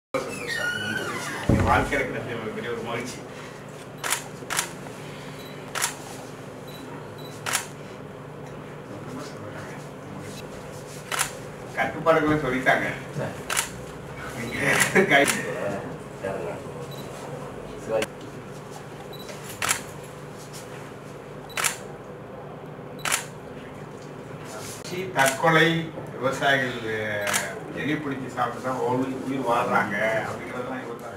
ரொம்ப சந்தோஷம் என் வாழ்க்கையில கிடைச்ச ஒரு பெரிய ஒரு மகிழ்ச்சி ரொம்ப சந்தோஷங்க. மகிழ்ச்சி. கட்டுப்பாடுகளை சொல்லிட்டாங்க நீங்க கை சி, தற்கொலை விவசாயிகள் அஹ், எலி பிடிச்சி சாப்பிட்டு தான் உயிர் உயிர் வாழ்றாங்க அப்படிங்கிறதெல்லாம் இவர்